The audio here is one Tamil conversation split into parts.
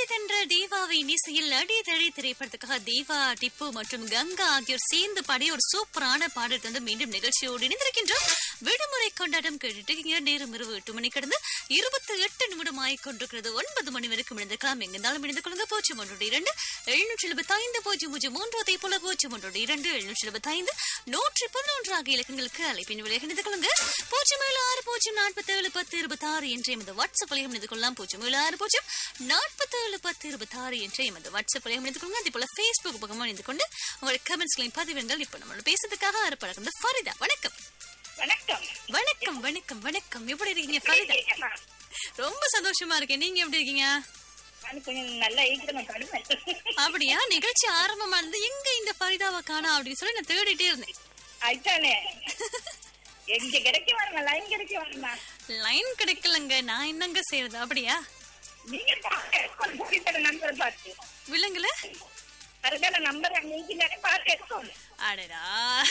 தென்ற தீபாவின் இசையில் அடி தழி திரைப்படத்துக்காக தீபா டிப்பு மற்றும் கங்கா ஆகியோர் சேர்ந்து பாடிய ஒரு சூப்பரான பாடல் வந்து மீண்டும் நிகழ்ச்சியோடு இணைந்திருக்கின்றோம் விடுமுறை கொண்டாட்டம் கேட்டுட்டு இங்க நேரம் இரவு எட்டு மணி கடந்து இருபத்தி எட்டு நிமிடம் ஆகிக் கொண்டிருக்கிறது ஒன்பது மணி வரைக்கும் இணைந்திருக்கலாம் எங்கிருந்தாலும் இணைந்து கொள்ளுங்க பூஜ்ஜியம் ஒன்று இரண்டு எழுநூற்றி எழுபத்தி ஐந்து பூஜ்ஜியம் பூஜ்ஜியம் மூன்று அதே போல பூஜ்ஜியம் ஒன்று இரண்டு எழுநூற்றி எழுபத்தி ஐந்து நூற்றி பதினொன்று ஆகிய இலக்கங்களுக்கு அழைப்பின் விலையாக இணைந்து கொள்ளுங்க பூஜ்ஜியம் ஏழு ஆறு பூஜ்ஜியம் நாற்பத்தி ஏழு பத்து இருபத்தி ஆறு என்ற எமது வாட்ஸ்அப் வழியாக இணைந்து கொள்ளலாம் பூஜ்ஜியம் ஏழு ஆறு பூஜ்ஜியம் நாற்பத்தி ஏழு பத்து இருபத்தி ஆறு என்ற எமது வாட்ஸ்அப் வழியாக இணைந்து கொள்ளுங்க அதே போல ஃபேஸ்புக் பக்கமாக இணைந்து கொண்டு உங்களுடைய கமெண்ட்ஸ்களையும் பதிவுங்கள் இப்போ நம்மளோட பேசுறதுக்காக அறுப்பழக்கம் ஃபரிதா வணக்கம் வணக்கம் வணக்கம் வணக்கம் வணக்கம் எப்படி இருக்கீங்க ஃபரிதா ரொம்ப சந்தோஷமா இருக்கேன் நீங்க எப்படி இருக்கீங்க நான் கொஞ்சம் நல்லா ஈக்கிரமா கடுமை அப்படியா நிகழ்ச்சி ஆரம்பமா இருந்து எங்க இந்த ஃபரிதாவை காணா அப்படின்னு சொல்லி நான் தேடிட்டே இருந்தேன் அதுதானே எங்க கிடைக்க வருமா லைன் கிடைக்க வருமா லைன் கிடைக்கலங்க நான் என்னங்க செய்யறது அப்படியா நீங்க பாருங்க நம்பர் பார்த்து விலங்குல கரெக்டான நம்பர் நீங்க பார்த்து எடுக்கணும் அடடா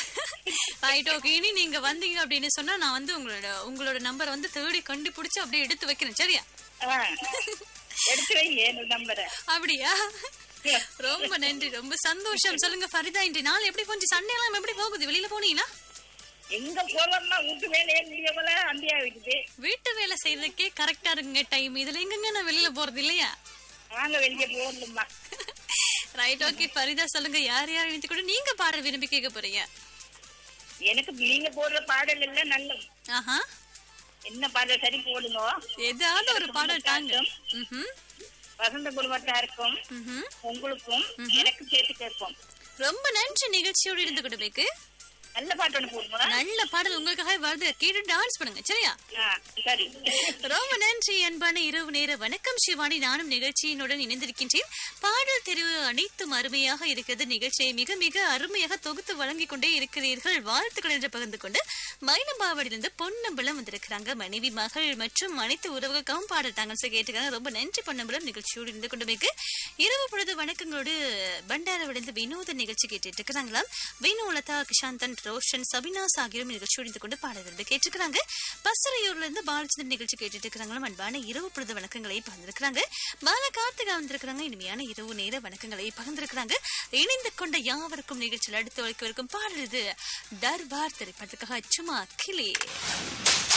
ரைட் ஓகே இனி நீங்க வந்தீங்க அப்படின்னு சொன்னா நான் வந்து உங்களோட உங்களோட நம்பரை வந்து தேடி கண்டுபிடிச்சு அப்படியே எடுத்து வைக்கிறேன் சரியா ஆ, எடுத்து வைங்க இந்த நம்பரை அப்படியா ரொம்ப நன்றி ரொம்ப சந்தோஷம் சொல்லுங்க ஃபரிதா இன்றைய நாள் எப்படி கொஞ்சம் சண்டே எல்லாம் எப்படி போகுது வெளியில போனீங்களா எங்க போவோம்னா வீட்டு வேலையே முடிய போல அந்தியா விட்டுது வீட்டு வேலை செய்யறதுக்கே கரெக்டா இருக்குங்க டைம் இதுல எங்கங்க நான் வெளியில போறது இல்லையா வாங்க வெளியே போகணுமா ரைட் ஓகே ஃபரிதா சொல்லுங்க யார் யார் இணைத்து கூட நீங்க பாட விரும்பி கேட்க போறீங்க எனக்கு நீங்க போடுற பாடல் எல்லாம் நல்ல ஆஹா என்ன பாடல் சரி போடுங்க ஏதாவது ஒரு பாடல் தாங்க ம்ஹும், வசந்த குடும்பத்தாருக்கும் ம்ஹும். உங்களுக்கும் எனக்கு சேர்த்து கேட்போம் ரொம்ப நன்றி நிகழ்ச்சியோடு இருந்து கொடுமைக்கு நல்ல பாட்டு ஒன்று போடுங்க நல்ல பாடல் உங்களுக்காக வருது கேட்டு டான்ஸ் பண்ணுங்க சரியா ஆ, சரி ரொம்ப நன்றி அன்பான இரவு நேர வணக்கம் சிவானி நானும் நிகழ்ச்சியினுடன் இணைந்திருக்கின்றேன் பாடல் தெரிவு அனைத்தும் அருமையாக இருக்கிறது நிகழ்ச்சியை மிக மிக அருமையாக தொகுத்து வழங்கிக் கொண்டே இருக்கிறீர்கள் வாழ்த்துக்கள் என்று பகிர்ந்து கொண்டு மயிலம்பாவடியிலிருந்து பொன்னம்பலம் வந்திருக்கிறாங்க மனைவி மகள் மற்றும் அனைத்து உறவுகளுக்காகவும் பாடல் தாங்கள் கேட்டுக்காங்க ரொம்ப நன்றி பொன்னம்பலம் நிகழ்ச்சியோடு இருந்து கொண்டு இரவு பொழுது வணக்கங்களோடு பண்டாரவடைந்து வினோத நிகழ்ச்சி கேட்டுட்டு இருக்கிறாங்களாம் வினு லதா கிஷாந்தன் ரோஷன் சபினாஸ் ஆகியோரும் நிகழ்ச்சியோடு இருந்து கொண்டு பாடல் விரும்பி கேட்டிருக்கிறாங்க பசரையூர்ல இருந்து பாலச்சந்திரன் நிகழ்ச்சி கேட்டுட்டு இருக்கிறாங்களும் அன்பான இரவு பொழுது வணக்கங்களை பகிர்ந்திருக்கிறாங்க பால கார்த்திகா வந்திருக்கிறாங்க இனிமையான இரவு நேர வணக்கங்களை பகிர்ந்திருக்கிறாங்க இணைந்து கொண்ட யாவருக்கும் நிகழ்ச்சியில் அடுத்து வைக்க இருக்கும் பாடல் இது தர்பார் திரைப்படத்துக்காக சும்மா கிளி